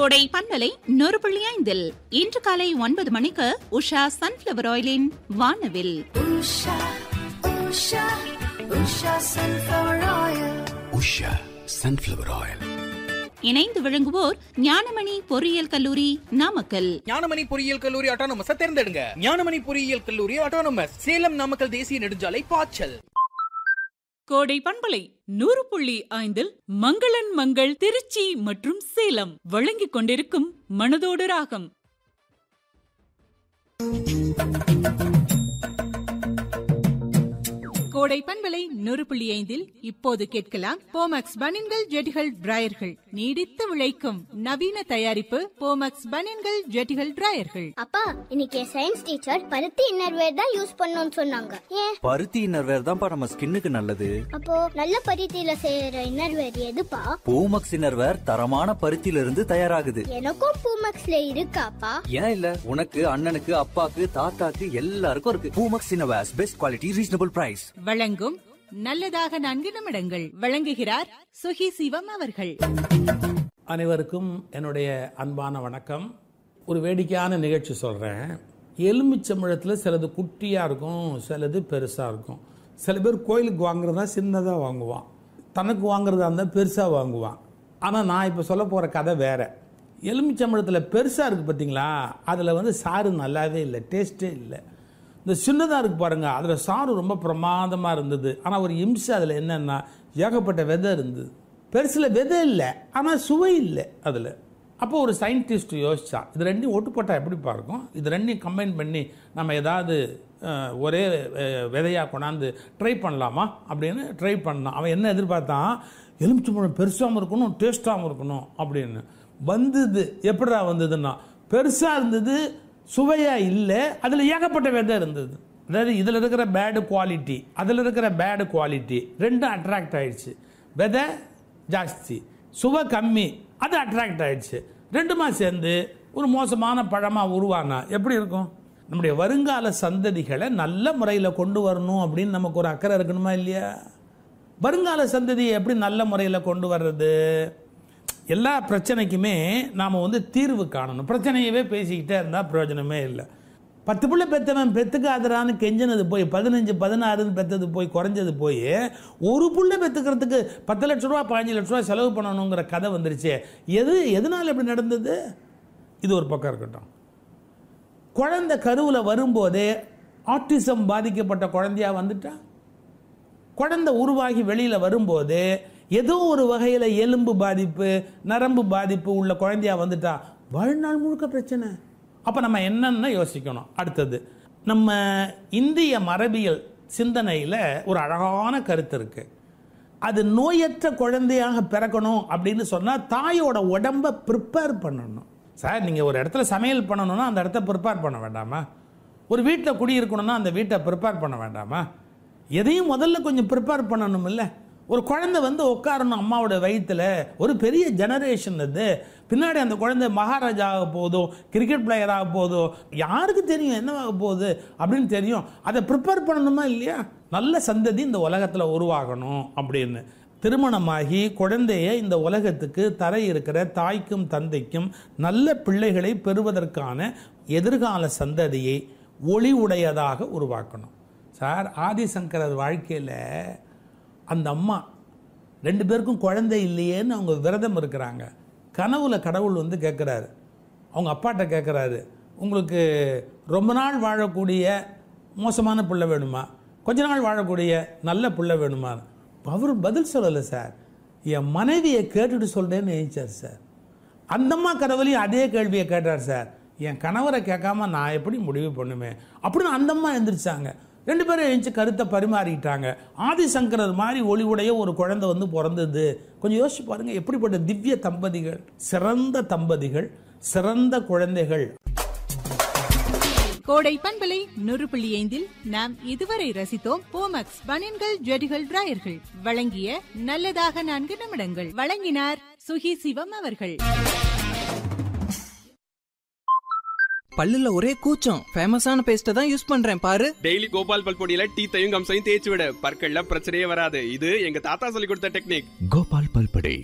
கோடை பண்பலை நூறு புள்ளி ஐந்தில் இன்று காலை ஒன்பது மணிக்கு உஷா சன்ஃபிளவர் ஆயிலின் வானவில் Usha, Usha, Usha sunflower oil. Usha sunflower oil இணைந்து விளங்குவோர் ஞானமணி பொறியியல் கல்லூரி நாமக்கல் ஞானமணி பொறியியல் கல்லூரி ஆட்டோனமஸ் தேர்ந்தெடுங்க ஞானமணி பொறியியல் கல்லூரி ஆட்டோனமஸ் சேலம் நாமக்கல் தேசிய நெடுஞ்சாலை பாய்ச்சல் கோடை பண்பலை நூறு புள்ளி ஐந்தில் மங்களன் மங்கள் திருச்சி மற்றும் சேலம் வழங்கிக் கொண்டிருக்கும் மனதோடு ராகம் கோடை பண்பலை நூறு புள்ளி ஐந்தில் இப்போது கேட்கலாம் போமக்ஸ் பனின்கள் ஜெட்டிகள் டிராயர்கள் நீடித்து விளைக்கும் நவீன தயாரிப்பு போமக்ஸ் பனின்கள் ஜெட்டிகள் டிராயர்கள் அப்பா இன்னைக்கு சயின்ஸ் டீச்சர் பருத்தி இன்னர்வேர் தான் யூஸ் பண்ணணும்னு சொன்னாங்க ஏன் பருத்தி இன்னர்வேர் தான்ப்பா நம்ம ஸ்கின்னுக்கு நல்லது அப்போ நல்ல பருத்தியில செய்யற இன்னர்வேர் எதுப்பா பூமக்ஸ் இன்னர்வேர் தரமான பருத்தியில இருந்து தயாராகுது எனக்கும் பூமக்ஸ்ல இருக்காப்பா ஏன் இல்ல உனக்கு அண்ணனுக்கு அப்பாக்கு தாத்தாக்கு எல்லாருக்கும் இருக்கு Poomex innerwears best quality reasonable price வழங்கும் நல்லதாக நான்கு நிமிடங்கள் வழங்குகிறார் சுகி சிவம் அவர்கள் அனைவருக்கும் என்னுடைய அன்பான வணக்கம் ஒரு வேடிக்கையான நிகழ்ச்சி சொல்கிறேன் எலுமிச்சம்பழத்தில் சிலது குட்டியாக இருக்கும் சிலது பெருசாக இருக்கும் சில பேர் கோயிலுக்கு வாங்குறதா சின்னதாக வாங்குவான் தனக்கு வாங்குறதா இருந்தால் பெருசாக வாங்குவான் ஆனால் நான் இப்போ சொல்ல போகிற கதை வேற எலுமிச்சம்பழத்தில் பெருசாக இருக்குது பார்த்தீங்களா அதில் வந்து சாறு நல்லாவே இல்லை டேஸ்ட்டே இல்லை இந்த சின்னதாக இருக்கு பாருங்க அதில் சாறு ரொம்ப பிரமாதமாக இருந்தது ஆனால் ஒரு இம்சை அதில் என்னென்னா ஏகப்பட்ட விதை இருந்தது பெருசில் விதை இல்லை ஆனால் சுவை இல்லை அதில் அப்போ ஒரு சயின்டிஸ்ட் யோசிச்சா இது ரெண்டையும் ஒட்டு போட்டால் எப்படிப்பா இருக்கும் இது ரெண்டையும் கம்பைன் பண்ணி நம்ம ஏதாவது அஹ், ஒரே அஹ், விதையாக கொண்டாந்து ட்ரை பண்ணலாமா அப்படின்னு ட்ரை பண்ணான் அவன் என்ன எதிர்பார்த்தான் எலுமிச்சம்பழம் பெருசாகவும் இருக்கணும் டேஸ்ட்டாகவும் இருக்கணும் அப்படின்னு வந்தது எப்படிடா வந்ததுன்னா பெருசாக இருந்தது சுவையாக இல்லை அதில் ஏகப்பட்ட விதை இருந்தது அதாவது இதில் இருக்கிற பேடு குவாலிட்டி அதில் இருக்கிற பேடு குவாலிட்டி ரெண்டும் அட்ராக்ட் ஆயிடுச்சு விதை ஜாஸ்தி சுவை கம்மி அது அட்ராக்ட் ஆயிடுச்சு ரெண்டுமா சேர்ந்து ஒரு மோசமான பழமாக உருவானா எப்படி இருக்கும் நம்முடைய வருங்கால சந்ததிகளை நல்ல முறையில் கொண்டு வரணும் அப்படின்னு நமக்கு ஒரு அக்கறை இருக்கணுமா இல்லையா வருங்கால சந்ததியை எப்படி நல்ல முறையில் கொண்டு வர்றது எல்லா பிரச்சனைக்குமே நாம் வந்து தீர்வு காணணும் பிரச்சனையவே பேசிக்கிட்டே இருந்தால் பிரயோஜனமே இல்லை பத்து பிள்ளை பெற்றவன் பெத்துக்காதரான்னு கெஞ்சினது போய் பதினஞ்சு பதினாறுன்னு பெற்றது போய் குறைஞ்சது போய் ஒரு புள்ள பெற்றுக்கிறதுக்கு பத்து லட்ச ரூபா பதினஞ்சு லட்ச ரூபா செலவு பண்ணணுங்கிற கதை வந்துருச்சே எது எதனால் இப்படி நடந்தது இது ஒரு பக்கம் இருக்கட்டும் குழந்தை கருவில் வரும்போதே ஆட்டிசம் பாதிக்கப்பட்ட குழந்தையா வந்துட்டா குழந்தை உருவாகி வெளியில் வரும்போது ஏதோ ஒரு வகையில் எலும்பு பாதிப்பு நரம்பு பாதிப்பு உள்ள குழந்தையா வந்துட்டா வாழ்நாள் முழுக்க பிரச்சனை அப்போ நம்ம என்னென்ன யோசிக்கணும் அடுத்தது நம்ம இந்திய மரபியல் சிந்தனையில் ஒரு அழகான கருத்து இருக்கு அது நோயற்ற குழந்தையாக பிறக்கணும் அப்படின்னு சொன்னால் தாயோட உடம்பை ப்ரிப்பேர் பண்ணணும் சார் நீங்கள் ஒரு இடத்துல சமையல் பண்ணணும்னா அந்த இடத்த ப்ரிப்பேர் பண்ண வேண்டாமா ஒரு வீட்டில் குடியிருக்கணும்னா அந்த வீட்டை ப்ரிப்பேர் பண்ண வேண்டாமா எதையும் முதல்ல கொஞ்சம் ப்ரிப்பேர் பண்ணணும் இல்லை ஒரு குழந்தை வந்து உட்காரணும் அம்மாவோட வயித்துல ஒரு பெரிய ஜெனரேஷன் அது பின்னாடி அந்த குழந்தை மகாராஜா ஆக போதோ கிரிக்கெட் பிளேயர் ஆக போதோ யாருக்கு தெரியும் என்னவாக போகுது அப்படின்னு தெரியும் அதை ப்ரிப்பேர் பண்ணணுமா இல்லையா நல்ல சந்ததி இந்த உலகத்தில் உருவாகணும் அப்படின்னு திருமணமாகி குழந்தைய இந்த உலகத்துக்கு தர இருக்கிற தாய்க்கும் தந்தைக்கும் நல்ல பிள்ளைகளை பெறுவதற்கான எதிர்கால சந்ததியை ஒளி உடையதாக உருவாக்கணும் சார் ஆதிசங்கரர் வாழ்க்கையில் அந்த அம்மா ரெண்டு பேருக்கும் குழந்தை இல்லையேன்னு அவங்க விரதம் இருக்கிறாங்க கனவுல கடவுள் வந்து கேட்குறாரு அவங்க அப்பாட்ட கேட்குறாரு உங்களுக்கு ரொம்ப நாள் வாழக்கூடிய மோசமான புள்ள வேணுமா கொஞ்ச நாள் வாழக்கூடிய நல்ல புள்ள வேணுமா அவர் பதில் சொல்லலை சார் என் மனைவியை கேட்டுட்டு சொல்கிறேன்னு நினைச்சார் சார் அந்தம்மா கடவுளையும் அதே கேள்வியை கேட்டார் சார் என் கணவரை கேட்காம நான் எப்படி முடிவு பண்ணுவேன் அப்படின்னு அந்தம்மா எந்திரிச்சாங்க ரெண்டு பேரும் எழுந்து கருத்தை பரிமாறிக்கிட்டாங்க ஆதிசங்கரர் மாதிரி ஒளிவுடைய ஒரு குழந்தை வந்து பிறந்தது கொஞ்சம் யோசிச்சு பாருங்க எப்படிப்பட்ட திவ்ய தம்பதிகள் சிறந்த தம்பதிகள் சிறந்த குழந்தைகள் கோடை பண்பலை நூறு புள்ளி ஐந்தில் நாம் இதுவரை ரசித்தோம் போமக்ஸ் பனியன்கள் ஜெடிகள் டிராயர்கள் வழங்கிய நல்லதாக நான்கு நிமிடங்கள் வழங்கினார் சுகி சிவம் அவர்கள் பல்லுல ஒரே கூச்சம் ஃபேமஸான பேஸ்ட தான் யூஸ் பண்றேன் பாரு டெய்லி கோபால் பல் பொடியில டீத்தையும் கம்சையும் தேய்ச்சி விட பற்கள்ல பிரச்சனையே வராது இது எங்க தாத்தா சொல்லி கொடுத்த டெக்னிக் கோபால் பல்படே